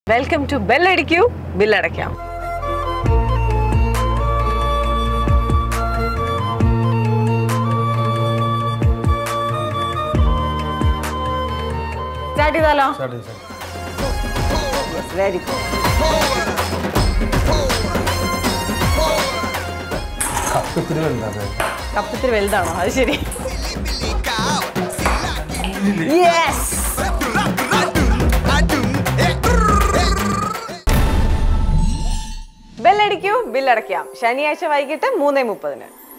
welcome to ബെല്ലടിക്കൂ ബില്ലടയ്ക്കാം start ചെയ്താലോ വെരി ഗുഡ് കപ്പിത്തിരി വലുതാണ് കപ്പത്തിരി വലുതാണോ അത് ശരി യെസ് ബെല്ലടിക്കൂ ബില്ലടയ്ക്കാം ശനിയാഴ്ച വൈകിട്ട് മൂന്നേ മുപ്പതിന്